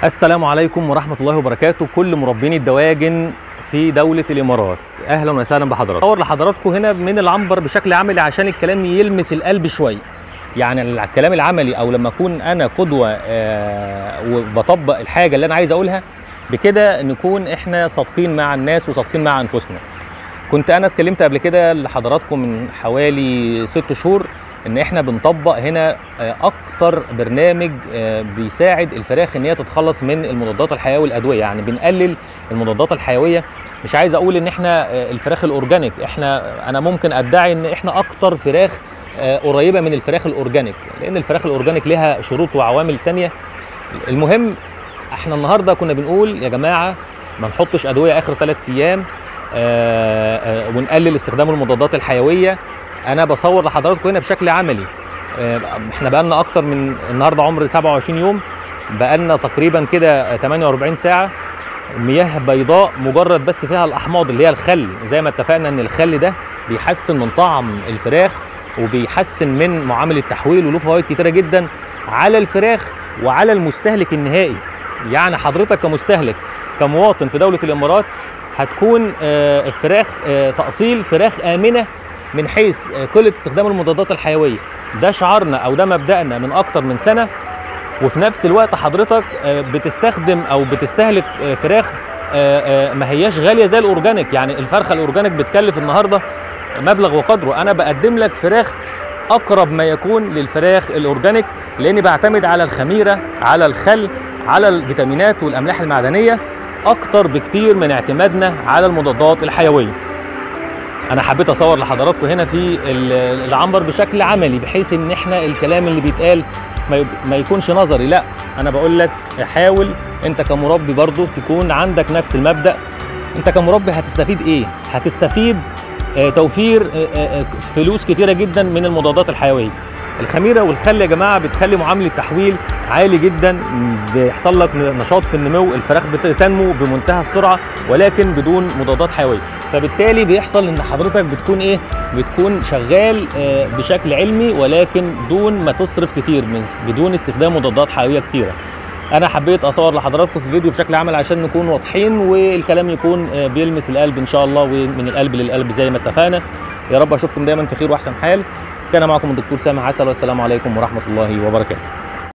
السلام عليكم ورحمة الله وبركاته كل مربين الدواجن في دولة الإمارات أهلا وسهلا بحضراتكم أصور لحضراتكم هنا من العنبر بشكل عملي عشان الكلام يلمس القلب شوية يعني الكلام العملي أو لما أكون أنا قدوة آه، وبطبق الحاجة اللي أنا عايز أقولها بكده نكون إحنا صادقين مع الناس وصادقين مع أنفسنا كنت أنا اتكلمت قبل كده لحضراتكم من حوالي ست شهور ان احنا بنطبق هنا آه، اكتر برنامج آه، بيساعد الفراخ ان هي تتخلص من المضادات الحيويه والادويه يعني بنقلل المضادات الحيويه مش عايز اقول ان احنا آه، الفراخ الاورجانيك احنا انا ممكن ادعي ان احنا اكتر فراخ آه، قريبه من الفراخ الاورجانيك لان الفراخ الاورجانيك لها شروط وعوامل تانية المهم احنا النهارده كنا بنقول يا جماعه ما نحطش ادويه اخر ثلاث ايام آه، آه، ونقلل استخدام المضادات الحيويه انا بصور لحضراتكم هنا بشكل عملي آه، احنا بقالنا اكتر من النهارده عمر 27 يوم بقالنا تقريبا كده 48 ساعه مياه بيضاء مجرد بس فيها الاحماض اللي هي الخل زي ما اتفقنا ان الخل ده بيحسن من طعم الفراخ وبيحسن من معامل التحويل وله فوائد كتيره جدا على الفراخ وعلى المستهلك النهائي يعني حضرتك كمستهلك كمواطن في دوله الامارات هتكون آه، الفراخ آه، تاصيل فراخ امنه من حيث آه، قله استخدام المضادات الحيويه ده شعارنا او ده مبدأنا من اكتر من سنه وفي نفس الوقت حضرتك آه، بتستخدم او بتستهلك آه، فراخ آه، آه، ما هياش غاليه زي الاورجانيك يعني الفرخه الاورجانيك بتكلف النهارده مبلغ وقدره انا بقدم لك فراخ اقرب ما يكون للفراخ الاورجانيك لاني بعتمد على الخميره على الخل على الفيتامينات والاملاح المعدنيه اكتر بكتير من اعتمادنا على المضادات الحيويه انا حبيت اصور لحضراتكم هنا في ال- العنبر بشكل عملي بحيث ان احنا الكلام اللي بيتقال ما يب- ما يكونش نظري لا انا بقول لك حاول انت كمربي برضو تكون عندك نفس المبدا انت كمربي هتستفيد ايه هتستفيد آه، توفير آه، آه، فلوس كتيره جدا من المضادات الحيويه الخميره والخل يا جماعه بتخلي معامل التحويل عالي جدا بيحصل لك نشاط في النمو الفراخ بتنمو بمنتهى السرعه ولكن بدون مضادات حيويه فبالتالي بيحصل ان حضرتك بتكون ايه بتكون شغال آه، بشكل علمي ولكن دون ما تصرف كتير من بدون استخدام مضادات حيويه كتيره انا حبيت اصور لحضراتكم في فيديو بشكل عمل عشان نكون واضحين والكلام يكون آه، بيلمس القلب ان شاء الله ومن القلب للقلب زي ما اتفقنا يا رب اشوفكم دايما في خير واحسن حال كان معكم الدكتور سامح عسل والسلام عليكم ورحمه الله وبركاته